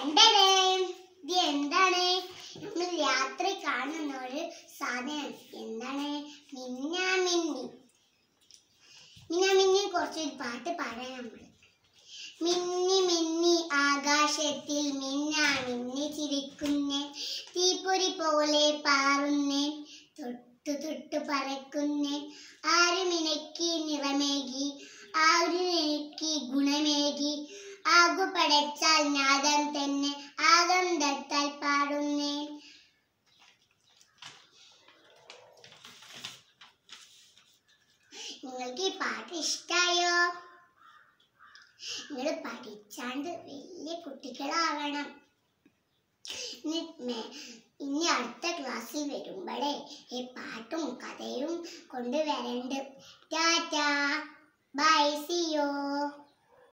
കണ്ടടേ ഇത് എന്താണ് നമ്മൾ രാത്രി കാണുന്ന ഒരു സാധനം എന്താണ് മിന്നാമിന്നി മിന്നാമിന്നി കുറച്ചൊരു പാട്ട് പാടാൻ നമ്മൾ മിന്നി മിന്നി ആകാശത്തിൽ മിന്നാമിന്നി ചിരിക്കുന്നേ തീപ്പൊരി പോലെ പാറുന്നേ തൊട്ടു തൊട്ടു പറക്കുന്നേ ആരും എനിക്ക് നിറമേകി ആരും എനിക്ക് ഗുണമേകി ആകു പടച്ചാൽ നാദം തന്നെ ആകം ദത്താൽ പാടുന്നേ നിങ്ങൾക്ക് ഈ പാട്ട് ഇഷ്ടായോ നിങ്ങൾ പഠിച്ചാണ്ട് വലിയ കുട്ടികളാവണം ഇനി മേ- ഇനി അടുത്ത ക്ലാസ്സിൽ വരുമ്പോഴേ ഈ പാട്ടും കഥയും കൊണ്ടുവരണ്ട് ടാറ്റാ ബൈ സിയോ